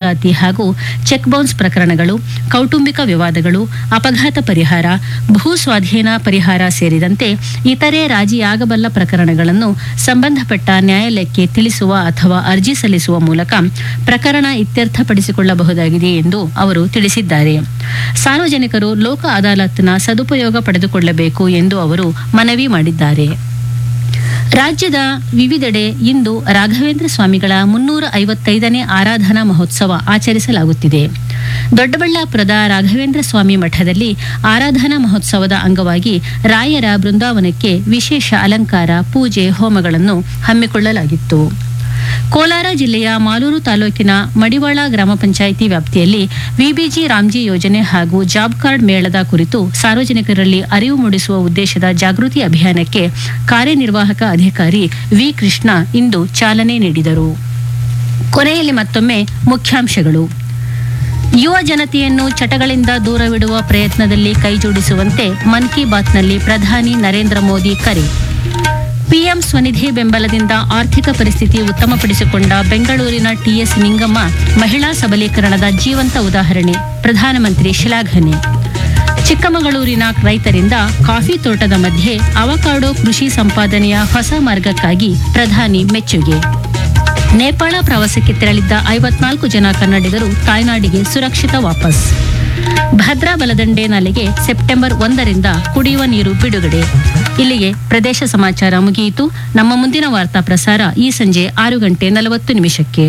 ದಾಖಲಾತಿ ಹಾಗೂ check bounce ಪ್ರಕರಣಗಳು ಕೌಟುಂಬಿಕ ವಿವಾದಗಳು ಅಪಘಾತ ಪರಿಹಾರ ಭೂ ಸ್ವಾಧೀನ ಪರಿಹಾರ ಸೇರಿದಂತೆ ಇತರೆ ರಾಜಿಯಾಗಬಲ್ಲ ಪ್ರಕರಣಗಳನ್ನು ಸಂಬಂಧಪಟ್ಟ ನ್ಯಾಯಾಲಯಕ್ಕೆ ತಿಳಿಸುವ ಅಥವಾ ಅರ್ಜಿ ಸಲ್ಲಿಸುವ ಮೂಲಕ ಪ್ರಕರಣ ಇತ್ಯರ್ಥಪಡಿಸಿಕೊಳ್ಳಬಹುದಾಗಿದೆ ಎಂದು ಅವರು ತಿಳಿಸಿದ್ದಾರೆ ಸಾರ್ವಜನಿಕರು ಲೋಕ ಅದಾಲತ್ನ ಸದುಪಯೋಗ ಪಡೆದುಕೊಳ್ಳಬೇಕು ಎಂದು ಅವರು ಮನವಿ ಮಾಡಿದ್ದಾರೆ ರಾಜ್ಯದ ವಿವಿಧೆಡೆ ಇಂದು ರಾಘವೇಂದ್ರ ಸ್ವಾಮಿಗಳ ಮುನ್ನೂರ ಐವತ್ತೈದನೇ ಆರಾಧನಾ ಮಹೋತ್ಸವ ಆಚರಿಸಲಾಗುತ್ತಿದೆ ದೊಡ್ಡಬಳ್ಳಾಪುರದ ರಾಘವೇಂದ್ರ ಸ್ವಾಮಿ ಮಠದಲ್ಲಿ ಆರಾಧನಾ ಮಹೋತ್ಸವದ ಅಂಗವಾಗಿ ರಾಯರ ಬೃಂದಾವನಕ್ಕೆ ವಿಶೇಷ ಅಲಂಕಾರ ಪೂಜೆ ಹೋಮಗಳನ್ನು ಹಮ್ಮಿಕೊಳ್ಳಲಾಗಿತ್ತು ಕೋಲಾರ ಜಿಲ್ಲೆಯ ಮಾಲೂರು ತಾಲೂಕಿನ ಮಡಿವಾಳ ಗ್ರಾಮ ಪಂಚಾಯಿತಿ ವ್ಯಾಪ್ತಿಯಲ್ಲಿ ವಿಬಿಜಿ ರಾಮ್ಜಿ ಯೋಜನೆ ಹಾಗೂ ಜಾಬ್ ಕಾರ್ಡ್ ಮೇಳದ ಕುರಿತು ಸಾರ್ವಜನಿಕರಲ್ಲಿ ಅರಿವು ಮೂಡಿಸುವ ಉದ್ದೇಶದ ಜಾಗೃತಿ ಅಭಿಯಾನಕ್ಕೆ ಕಾರ್ಯನಿರ್ವಾಹಕ ಅಧಿಕಾರಿ ವಿ ಕೃಷ್ಣ ಇಂದು ಚಾಲನೆ ನೀಡಿದರು ಕೊನೆಯಲ್ಲಿ ಮತ್ತೊಮ್ಮೆ ಮುಖ್ಯಾಂಶಗಳು ಯುವ ಜನತೆಯನ್ನು ಚಟಗಳಿಂದ ದೂರವಿಡುವ ಪ್ರಯತ್ನದಲ್ಲಿ ಕೈಜೋಡಿಸುವಂತೆ ಮನ್ ಕಿ ಬಾತ್ನಲ್ಲಿ ಪ್ರಧಾನಿ ನರೇಂದ್ರ ಮೋದಿ ಕರೆ ಪಿಎಂ ಸ್ವನಿಧಿ ಬೆಂಬಲದಿಂದ ಆರ್ಥಿಕ ಪರಿಸ್ಥಿತಿ ಉತ್ತಮಪಡಿಸಿಕೊಂಡ ಬೆಂಗಳೂರಿನ ಟಿಎಸ್ ನಿಂಗಮ್ಮ ಮಹಿಳಾ ಸಬಲೀಕರಣದ ಜೀವಂತ ಉದಾಹರಣೆ ಪ್ರಧಾನಮಂತ್ರಿ ಶ್ಲಾಘನೆ ಚಿಕ್ಕಮಗಳೂರಿನ ರೈತರಿಂದ ಕಾಫಿ ತೋಟದ ಮಧ್ಯೆ ಅವಕಾಡೋ ಕೃಷಿ ಸಂಪಾದನೆಯ ಹೊಸ ಮಾರ್ಗಕ್ಕಾಗಿ ಪ್ರಧಾನಿ ಮೆಚ್ಚುಗೆ ನೇಪಾಳ ಪ್ರವಾಸಕ್ಕೆ ತೆರಳಿದ್ದ ಐವತ್ನಾಲ್ಕು ಜನ ಕನ್ನಡಿಗರು ತಾಯ್ನಾಡಿಗೆ ಸುರಕ್ಷಿತ ವಾಪಸ್ ಭದ್ರಾ ಬಲದಂಡೆ ನಾಲೆಗೆ ಸೆಪ್ಟೆಂಬರ್ ಒಂದರಿಂದ ಕುಡಿಯುವ ನೀರು ಬಿಡುಗಡೆ ಇಲ್ಲಿಗೆ ಪ್ರದೇಶ ಸಮಾಚಾರ ಮುಗಿಯಿತು ನಮ್ಮ ಮುಂದಿನ ವಾರ್ತಾ ಪ್ರಸಾರ ಈ ಸಂಜೆ ಆರು ಗಂಟೆ ನಲವತ್ತು ನಿಮಿಷಕ್ಕೆ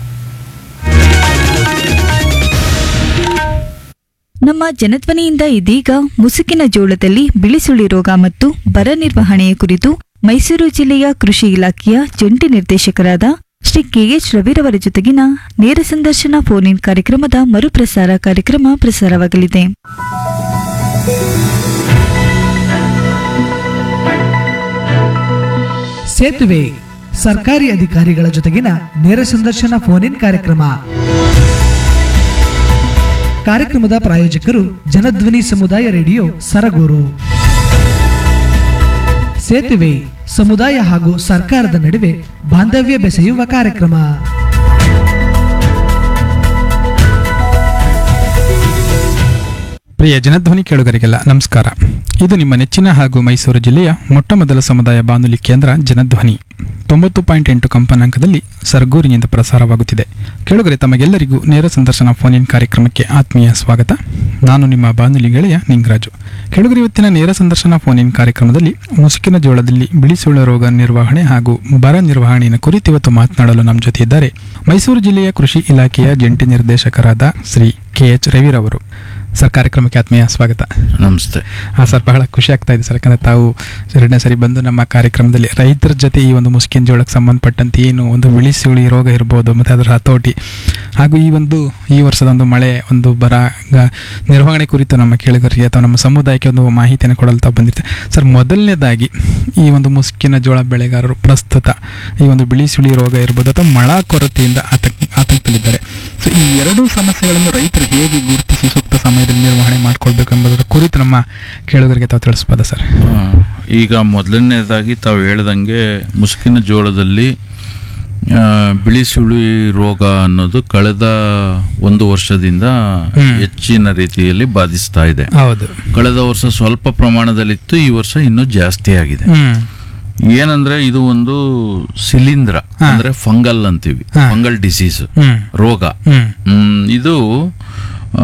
ನಮ್ಮ ಜನಧ್ವನಿಯಿಂದ ಇದೀಗ ಮುಸುಕಿನ ಜೋಳದಲ್ಲಿ ಬಿಳಿಸುಳಿ ರೋಗ ಮತ್ತು ಬರ ನಿರ್ವಹಣೆಯ ಕುರಿತು ಮೈಸೂರು ಜಿಲ್ಲೆಯ ಕೃಷಿ ಇಲಾಖೆಯ ಜಂಟಿ ನಿರ್ದೇಶಕರಾದ ಶ್ರೀ ಕೆಎಚ್ ರವಿರವರ ಜೊತೆಗಿನ ನೇರ ಸಂದರ್ಶನ ಫೋನ್ ಇನ್ ಕಾರ್ಯಕ್ರಮದ ಮರುಪ್ರಸಾರ ಕಾರ್ಯಕ್ರಮ ಪ್ರಸಾರವಾಗಲಿದೆ ಸೇತುವೆ ಸರ್ಕಾರಿ ಅಧಿಕಾರಿಗಳ ಜೊತೆಗಿನ ನೇರ ಸಂದರ್ಶನ ಫೋನ್ ಇನ್ ಕಾರ್ಯಕ್ರಮ ಕಾರ್ಯಕ್ರಮದ ಪ್ರಾಯೋಜಕರು ಜನಧ್ವನಿ ಸಮುದಾಯ ರೇಡಿಯೋ ಸರಗೂರು ಸೇತುವೆ ಸಮುದಾಯ ಹಾಗೂ ಸರ್ಕಾರದ ನಡುವೆ ಬಾಂಧವ್ಯ ಬೆಸೆಯುವ ಕಾರ್ಯಕ್ರಮ ಪ್ರಿಯ ಜನಧ್ವನಿ ಕೇಳುಗರಿಗೆಲ್ಲ ನಮಸ್ಕಾರ ಇದು ನಿಮ್ಮ ನೆಚ್ಚಿನ ಹಾಗೂ ಮೈಸೂರು ಜಿಲ್ಲೆಯ ಮೊಟ್ಟಮೊದಲ ಸಮುದಾಯ ಬಾನುಲಿ ಕೇಂದ್ರ ಜನಧ್ವನಿ ತೊಂಬತ್ತು ಪಾಯಿಂಟ್ ಎಂಟು ಕಂಪನಾಂಕದಲ್ಲಿ ಸರ್ಗೂರಿನಿಂದ ಪ್ರಸಾರವಾಗುತ್ತಿದೆ ಕೇಳುಗರೆ ತಮಗೆಲ್ಲರಿಗೂ ನೇರ ಸಂದರ್ಶನ ಫೋನ್ ಇನ್ ಕಾರ್ಯಕ್ರಮಕ್ಕೆ ಆತ್ಮೀಯ ಸ್ವಾಗತ ನಾನು ನಿಮ್ಮ ಬಾನುಲಿ ಗೆಳೆಯ ನಿಂಗರಾಜು ಕೇಳುಗರೆ ಇವತ್ತಿನ ನೇರ ಸಂದರ್ಶನ ಫೋನ್ ಇನ್ ಕಾರ್ಯಕ್ರಮದಲ್ಲಿ ಮುಸುಕಿನ ಜೋಳದಲ್ಲಿ ಬಿಳಿಸುಳ ರೋಗ ನಿರ್ವಹಣೆ ಹಾಗೂ ಬರ ನಿರ್ವಹಣೆಯ ಕುರಿತು ಇವತ್ತು ಮಾತನಾಡಲು ನಮ್ಮ ಜೊತೆ ಇದ್ದಾರೆ ಮೈಸೂರು ಜಿಲ್ಲೆಯ ಕೃಷಿ ಇಲಾಖೆಯ ಜಂಟಿ ನಿರ್ದೇಶಕರಾದ ಶ್ರೀ ಕೆ ಎಚ್ ರವಿರವರು ಸರ್ ಕಾರ್ಯಕ್ರಮಕ್ಕೆ ಆತ್ಮೀಯ ಸ್ವಾಗತ ನಮಸ್ತೆ ಹಾಂ ಸರ್ ಬಹಳ ಖುಷಿ ಆಗ್ತಾ ಇದೆ ಸರ್ ಯಾಕಂದರೆ ತಾವು ಎರಡನೇ ಸರಿ ಬಂದು ನಮ್ಮ ಕಾರ್ಯಕ್ರಮದಲ್ಲಿ ರೈತರ ಜೊತೆ ಈ ಒಂದು ಮುಸ್ಕಿನ ಜೋಳಕ್ಕೆ ಸಂಬಂಧಪಟ್ಟಂತೆ ಏನು ಒಂದು ಬಿಳಿಸುಳಿ ರೋಗ ಇರ್ಬೋದು ಮತ್ತು ಅದರ ಹತೋಟಿ ಹಾಗೂ ಈ ಒಂದು ಈ ವರ್ಷದ ಒಂದು ಮಳೆ ಒಂದು ಬರ ಗ- ನಿರ್ವಹಣೆ ಕುರಿತು ನಮ್ಮ ಕೇಳಿಗರಿಗೆ ಅಥವಾ ನಮ್ಮ ಸಮುದಾಯಕ್ಕೆ ಒಂದು ಮಾಹಿತಿಯನ್ನು ಕೊಡಲು ತಾವು ಬಂದಿರ್ತಾರೆ ಸರ್ ಮೊದಲನೇದಾಗಿ ಈ ಒಂದು ಮುಸ್ಕಿನ ಜೋಳ ಬೆಳೆಗಾರರು ಪ್ರಸ್ತುತ ಈ ಒಂದು ಬಿಳಿಸುಳಿ ರೋಗ ಇರ್ಬೋದು ಅಥವಾ ಮಳ ಕೊರತೆಯಿಂದ ಆತಂಕ ಆತಂಕದಲ್ಲಿದ್ದಾರೆ ಸೊ ಈ ಎರಡೂ ಸಮಸ್ಯೆಗಳನ್ನು ರೈತರು ಹೇಗೆ ಗುರುತಿಸಿ ಸೂಕ್ತ ಸಮಯದಲ್ಲಿ ನಿರ್ವಹಣೆ ಮಾಡ್ಕೊಳ್ಬೇಕು ಎಂಬುದರ ಕುರಿತು ನಮ್ಮ ಕೇಳುಗರಿಗೆ ತಾವು ತಿಳಿಸ್ಬೋದಾ ಸರ್ ಆ, ಈಗ ಮೊದಲನೇದಾಗಿ ತಾವು ಹೇಳ್ದಂಗೆ ಮುಸುಕಿನ ಜೋಳದಲ್ಲಿ ಆ, ಬಿಳಿ ಸುಳಿ ರೋಗ ಅನ್ನೋದು ಕಳೆದ ಒಂದು ವರ್ಷದಿಂದ ಹ್ಮ್. ಹೆಚ್ಚಿನ ರೀತಿಯಲ್ಲಿ ಬಾಧಿಸ್ತಾ ಇದೆ ಹೌದು ಕಳೆದ ವರ್ಷ ಸ್ವಲ್ಪ ಪ್ರಮಾಣದಲ್ಲಿತ್ತು ಈ ವರ್ಷ ಇನ್ನೂ ಜಾಸ್ತಿ ಆಗಿದೆ ಹ್ಮ್ ಏನಂದ್ರೆ ಇದು ಒಂದು ಶಿಲೀಂಧ್ರ ಹಾ. ಅಂದ್ರೆ ಫಂಗಲ್ ಅಂತೀವಿ ಹಾ. ಫಂಗಲ್ ಡಿಸೀಸ್ ಹ್ಮ್ ರೋಗ ಹ್ಮ್ ಹ್ಮ್, ಇದು ಆ,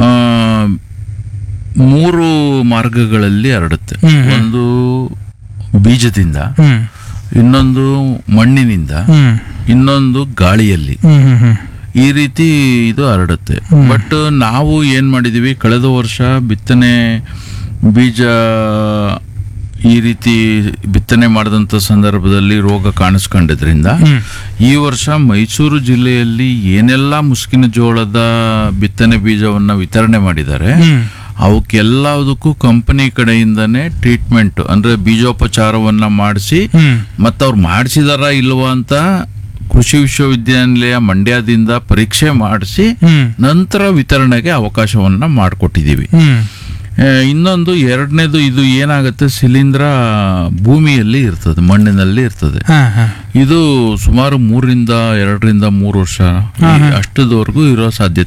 ಮೂರು ಮಾರ್ಗಗಳಲ್ಲಿ ಹರಡುತ್ತೆ ಹ್ಮ್, ಹ್ಮ್. ಒಂದು ಬೀಜದಿಂದ ಹ್ಮ್ ಇನ್ನೊಂದು ಮಣ್ಣಿನಿಂದ ಹ್ಮ್ ಇನ್ನೊಂದು ಗಾಳಿಯಲ್ಲಿ ಹ್ಮ್ ಹ್ಮ್ ಹ್ಮ್ ಈ ರೀತಿ ಇದು ಹರಡುತ್ತೆ ಹ್ಮ್. ಬಟ್ ನಾವು ಏನ್ ಮಾಡಿದೀವಿ ಕಳೆದ ವರ್ಷ ಬಿತ್ತನೆ ಬೀಜ ಈ ರೀತಿ ಬಿತ್ತನೆ ಮಾಡಿದಂಥ ಸಂದರ್ಭದಲ್ಲಿ ರೋಗ ಕಾಣಿಸ್ಕೊಂಡಿದ್ರಿಂದ ಹ್ಮ್. ಈ ವರ್ಷ ಮೈಸೂರು ಜಿಲ್ಲೆಯಲ್ಲಿ ಏನೆಲ್ಲ ಮುಸ್ಕಿನ ಜೋಳದ ಬಿತ್ತನೆ ಬೀಜವನ್ನ ವಿತರಣೆ ಮಾಡಿದ್ದಾರೆ ಹ್ಮ್. ಅವಕ್ಕೆಲ್ಲದಕ್ಕೂ ಕಂಪನಿ ಕಡೆಯಿಂದನೇ ಟ್ರೀಟ್ಮೆಂಟ್ ಅಂದ್ರೆ ಬೀಜೋಪಚಾರವನ್ನ ಮಾಡಿಸಿ ಹ್ಮ್. ಮತ್ತು ಅವ್ರು ಮಾಡಿಸಿದಾರ ಇಲ್ವಾ ಅಂತ ಕೃಷಿ ವಿಶ್ವವಿದ್ಯಾನಿಲಯ ಮಂಡ್ಯದಿಂದ ಪರೀಕ್ಷೆ ಮಾಡಿಸಿ ಹ್ಮ್. ನಂತರ ವಿತರಣೆಗೆ ಅವಕಾಶವನ್ನ ಮಾಡಿಕೊಟ್ಟಿದ್ದೀವಿ ಹ್ಮ್. ಇನ್ನೊಂದು ಎರಡನೇದು ಇದು ಏನಾಗುತ್ತೆ ಶಿಲೀಂಧ್ರ ಭೂಮಿಯಲ್ಲಿ ಇರ್ತದೆ ಮಣ್ಣಿನಲ್ಲಿ ಇರ್ತದೆ ಹಾ ಹಾ ಇದು ಸುಮಾರು ಮೂರರಿಂದ ಎರಡರಿಂದ ಮೂರು ವರ್ಷ ಹಾ, ಹಾ. ಅಷ್ಟದವರೆಗೂ ಇರೋ ಸಾಧ್ಯತೆ